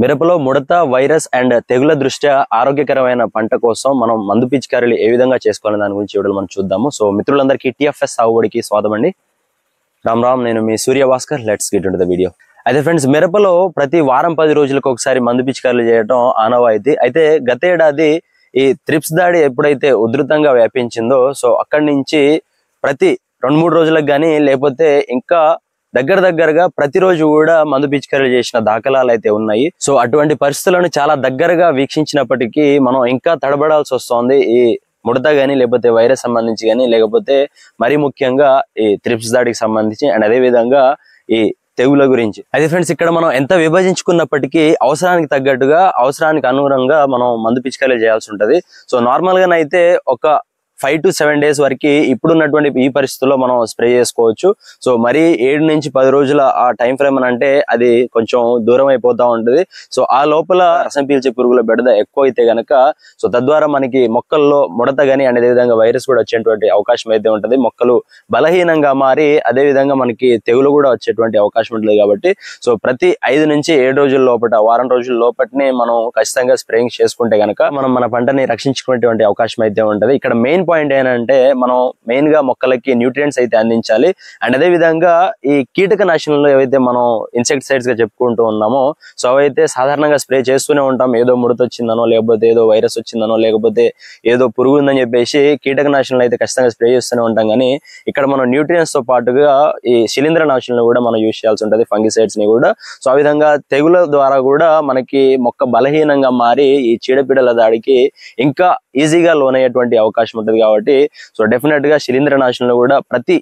మిరపలో ముడత virus and తెగుల దృష్ట్యా ఆరోగ్యకరమైన పంట కోసం మనం మందు పిచికారీలు ఏ విధంగా చేసుకోవాలని దాని గురించి వీడియోలో మనం చూద్దాము సో మిత్రులందరికీ టిఎఫ్ఎస్ సాగుబడికి స్వాగతం అండి రామ్ రామ్ నేను మీ Surya Bhaskar let's get the video అయితే ఫ్రెండ్స్ మిరపలో ప్రతి వారం పది రోజులకు ఒకసారి మందు పిచికారీలు చేయడం ఆనవాయితీ అయితే గత ఏడాది ఈ త్రిప్స్ దాడి ఎప్పుడైతే ఉధృతంగా వ్యాపించిందో సో అక్కడి నుంచి ప్రతి రెండు మూడు రోజులకు కానీ లేకపోతే ఇంకా దగ్గర దగ్గరగా ప్రతిరోజు కూడా మందు పిచికారీలు చేసిన దాఖలాలు అయితే ఉన్నాయి సో అటువంటి పరిస్థితులను చాలా దగ్గరగా వీక్షించినప్పటికీ మనం ఇంకా తడబడాల్సి వస్తోంది ఈ ముడత గానీ లేకపోతే వైరస్ సంబంధించి కానీ లేకపోతే మరీ ముఖ్యంగా ఈ త్రిప్స్ దాడికి సంబంధించి అండ్ అదే విధంగా ఈ తెగుల గురించి అయితే ఫ్రెండ్స్ ఇక్కడ మనం ఎంత విభజించుకున్నప్పటికీ అవసరానికి తగ్గట్టుగా అవసరానికి అనుగుణంగా మనం మందు పిచికారీలు చేయాల్సి ఉంటది సో నార్మల్ గానైతే ఒక ఫైవ్ టు సెవెన్ డేస్ వరకు ఇప్పుడున్నటువంటి ఈ పరిస్థితుల్లో మనం స్ప్రే చేసుకోవచ్చు సో మరి ఏడు నుంచి పది రోజుల ఆ టైం ఫ్రేమ్ అని అంటే అది కొంచెం దూరం అయిపోతా ఉంటుంది సో ఆ లోపల రసం పీల్చే పురుగుల బెడద ఎక్కువ అయితే గనక సో తద్వారా మనకి మొక్కల్లో ముడత గానీ అదే విధంగా వైరస్ కూడా వచ్చేటువంటి అవకాశం అయితే ఉంటది మొక్కలు బలహీనంగా మారి అదే విధంగా మనకి తెగులు కూడా వచ్చేటువంటి అవకాశం ఉంటుంది కాబట్టి సో ప్రతి ఐదు నుంచి ఏడు రోజుల లోపల వారం రోజుల లోపటనే మనం ఖచ్చితంగా స్ప్రేయింగ్ చేసుకుంటే గనక మనం మన పంటని రక్షించుకునేటువంటి అవకాశం అయితే ఉంటది ఇక్కడ మెయిన్ పాయింట్ ఏంటంటే మనం మెయిన్ గా మొక్కలకి న్యూట్రియంట్స్ అయితే అందించాలి అండ్ అదే విధంగా ఈ కీటక నాశనంలో ఏవైతే మనం ఇన్సెక్టిసైడ్స్ గా చెప్పుకుంటూ ఉన్నామో సో అవైతే సాధారణంగా స్ప్రే చేస్తూనే ఉంటాం ఏదో ముడత వచ్చిందనో లేకపోతే ఏదో వైరస్ వచ్చిందనో లేకపోతే ఏదో పురుగు ఉందని చెప్పేసి కీటక నాశనాలు అయితే ఖచ్చితంగా స్ప్రే చేస్తూనే ఉంటాం కానీ ఇక్కడ మనం న్యూట్రియంట్స్ తో పాటుగా ఈ శిలీంద్ర నాశనాలను కూడా మనం యూజ్ చేయాల్సి ఉంటుంది ఫంగిసైడ్స్ ని కూడా సో ఆ విధంగా తెగుల ద్వారా కూడా మనకి మొక్క బలహీనంగా మారి ఈ చీడపీడల దాడికి ఇంకా ఈజీగా లోనయ్యేటువంటి అవకాశం ఉంటుంది కాబట్టి సో డెఫినెట్ గా శిలీంద్ర నాశనంలో కూడా ప్రతి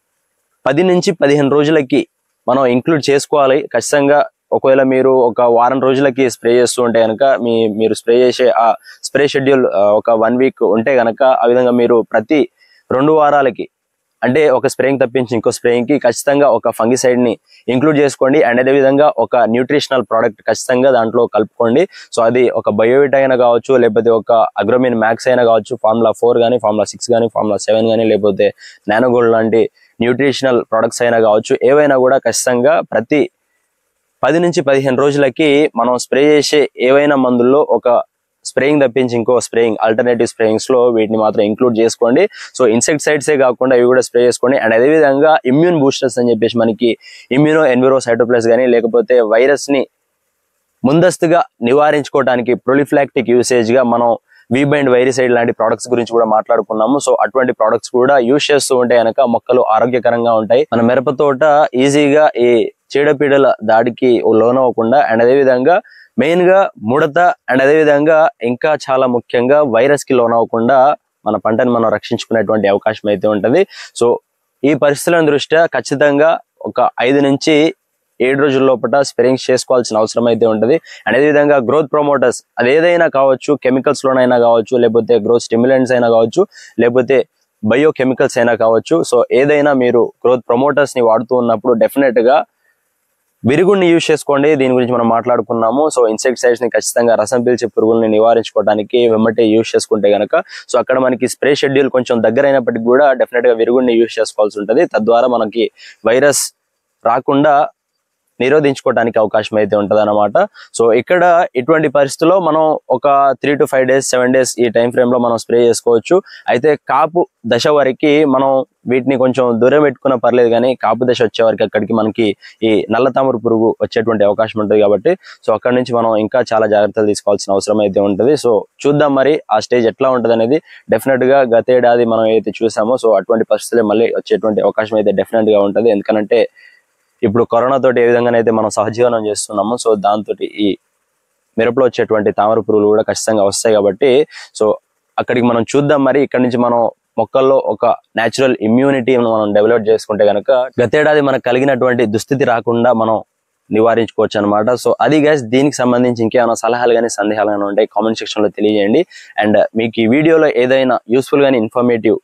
పది నుంచి పదిహేను రోజులకి మనం ఇంక్లూడ్ చేసుకోవాలి ఖచ్చితంగా ఒకవేళ మీరు ఒక వారం రోజులకి స్ప్రే చేస్తూ ఉంటే కనుక మీ మీరు స్ప్రే చేసే ఆ స్ప్రే షెడ్యూల్ ఒక వన్ వీక్ ఉంటే గనక ఆ విధంగా మీరు ప్రతి రెండు వారాలకి అంటే ఒక స్ప్రేయింగ్ తప్పించి ఇంకో స్ప్రేయింగ్ కి ఖచ్చితంగా ఒక ఫంగిసైడ్ ని ఇంక్లూడ్ చేసుకోండి అండ్ అదే విధంగా ఒక న్యూట్రిషనల్ ప్రోడక్ట్ ఖచ్చితంగా దాంట్లో కలుపుకోండి సో అది ఒక బయోవిట్ అయినా కావచ్చు లేకపోతే ఒక అగ్రోమిన్ మ్యాక్స్ అయినా కావచ్చు ఫార్ములా ఫోర్ కానీ ఫార్ములా సిక్స్ కానీ ఫార్ములా సెవెన్ కానీ లేకపోతే నానోగోల్డ్ లాంటి న్యూట్రిషనల్ ప్రొడక్ట్స్ అయినా కావచ్చు ఏవైనా కూడా ఖచ్చితంగా ప్రతి పది నుంచి పదిహేను రోజులకి మనం స్ప్రే చేసే ఏవైనా మందుల్లో ఒక స్ప్రేయింగ్ తప్పించి ఇంకో స్ప్రేయింగ్ ఆల్టర్నేటివ్ స్ప్రేయింగ్స్ లో వీటిని మాత్రం ఇంక్లూడ్ చేసుకోండి సో ఇన్సెక్టిసైడ్స్ ఏ కాకుండా ఇవి కూడా స్ప్రే చేసుకోండి అండ్ అదే విధంగా ఇమ్యూన్ బూస్టర్స్ అని చెప్పేసి మనకి ఇమ్యూనో ఎన్విరో సైటోప్లస్ కానీ లేకపోతే వైరస్ ని ముందస్తుగా నివారించుకోవడానికి ప్రొలిఫ్లాక్టిక్ యూసేజ్ గా మనం వీబైండ్ వైరిసైడ్ లాంటి ప్రొడక్ట్స్ గురించి కూడా మాట్లాడుకున్నాము సో అటువంటి ప్రొడక్ట్స్ కూడా యూజ్ చేస్తూ ఉంటే కనుక మొక్కలు ఆరోగ్యకరంగా ఉంటాయి మన మిరప తోట ఈజీగా ఈ చీడపీడల దాడికి లోనవ్వకుండా అండ్ అదే విధంగా మెయిన్ గా ముడత అండ్ అదే విధంగా ఇంకా చాలా ముఖ్యంగా వైరస్ కి లోనవ్వకుండా మన పంటని మనం రక్షించుకునేటువంటి అవకాశం అయితే ఉంటది సో ఈ పరిస్థితుల దృష్ట్యా ఖచ్చితంగా ఒక ఐదు నుంచి ఏడు రోజుల లోపల స్ప్రేయింగ్ చేసుకోవాల్సిన అవసరం అయితే ఉంటది అండ్ అదే విధంగా గ్రోత్ ప్రమోటర్స్ అది ఏదైనా కావచ్చు కెమికల్స్ లోనైనా కావచ్చు లేకపోతే గ్రోత్ స్టిమ్యులెంట్స్ అయినా కావచ్చు లేకపోతే బయో కెమికల్స్ అయినా కావచ్చు సో ఏదైనా మీరు గ్రోత్ ప్రమోటర్స్ ని వాడుతూ ఉన్నప్పుడు డెఫినెట్ గా విరుగుడిని యూజ్ చేసుకోండి దీని గురించి మనం మాట్లాడుకున్నాము సో ఇన్సెక్టిసైడ్స్ ని ఖచ్చితంగా రసం పీల్చే పురుగుల్ని నివారించుకోవడానికి వెమ్మటే యూజ్ చేసుకుంటే గనక సో అక్కడ మనకి స్ప్రే షెడ్యూల్ కొంచెం దగ్గర అయినప్పటికీ కూడా డెఫినెట్ గా విరుగుడిని యూజ్ చేసుకోవాల్సి ఉంటుంది తద్వారా మనకి వైరస్ రాకుండా నిరోధించుకోవడానికి అవకాశం అయితే ఉంటది అనమాట సో ఇక్కడ ఇటువంటి పరిస్థితుల్లో మనం ఒక three to five days seven days ఈ టైం ఫ్రేమ్ లో మనం స్ప్రే చేసుకోవచ్చు అయితే కాపు దశ వరకు మనం వీటిని కొంచెం దూరం పెట్టుకున్న పర్లేదు కానీ కాపు దశ వచ్చే వరకు అక్కడికి మనకి ఈ నల్ల తామర పురుగు వచ్చేటువంటి అవకాశం ఉంటుంది కాబట్టి సో అక్కడ నుంచి మనం ఇంకా చాలా జాగ్రత్తలు తీసుకోవాల్సిన అవసరం అయితే ఉంటుంది సో చూద్దాం మరి ఆ స్టేజ్ ఎట్లా ఉంటుంది అనేది డెఫినెట్ గా గత ఏడాది మనం ఏదైతే చూసామో సో అటువంటి పరిస్థితులే మళ్ళీ వచ్చేటువంటి అవకాశం అయితే డెఫినెట్ గా ఉంటుంది ఎందుకంటే ఇప్పుడు కరోనా తోటి ఏ విధంగానైతే మనం సహజీవనం చేస్తున్నామో సో దాంతో ఈ మిరపలో వచ్చేటువంటి తామర పురుగులు కూడా ఖచ్చితంగా వస్తాయి కాబట్టి సో అక్కడికి మనం చూద్దాం మరి ఇక్కడ నుంచి మనం మొక్కల్లో ఒక నేచురల్ ఇమ్యూనిటీ మనం డెవలప్ చేసుకుంటే కనుక గతేడాది మనకు కలిగినటువంటి దుస్థితి రాకుండా మనం నివారించుకోవచ్చు అనమాట సో అది గైస్ దీనికి సంబంధించి ఇంకేమైనా సలహాలు కానీ సందేహాలు కానీ ఉంటాయి కామెంట్ సెక్షన్ లో తెలియజేయండి అండ్ మీకు ఈ వీడియోలో ఏదైనా యూస్ఫుల్ గానీ ఇన్ఫర్మేటివ్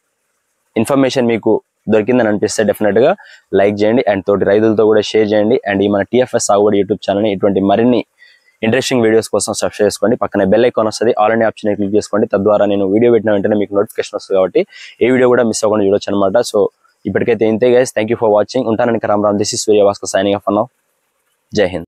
ఇన్ఫర్మేషన్ మీకు దొరికిందని అనిపిస్తే డెఫినెట్ గా లైక్ చేయండి అండ్ తోటి రైతులతో కూడా షేర్ చేయండి అండ్ ఈ మన టీఎఫ్ఎస్ సాగుబడి యూట్యూబ్ ఛానల్ ఇటువంటి మరిన్ని ఇంట్రెస్టింగ్ వీడియోస్ కోసం సబ్స్క్రైబ్ చేసుకోండి పక్కన బెల్ ఐకాన్ వస్తుంది ఆల్ అనే ఆప్షన్ క్లిక్ చేసుకోండి తద్వారా నేను వీడియో పెట్టిన వెంటనే మీకు నోటిఫికేషన్ వస్తుంది కాబట్టి ఏ వీడియో కూడా మిస్ అవ్వకుండా చూడొచ్చు అనమాట సో ఇప్పటికైతే ఇంతే guys thank you for watching ఉంటానని Ram Ram this is Surya Bhaskar signing off అన్నావు జై హింద్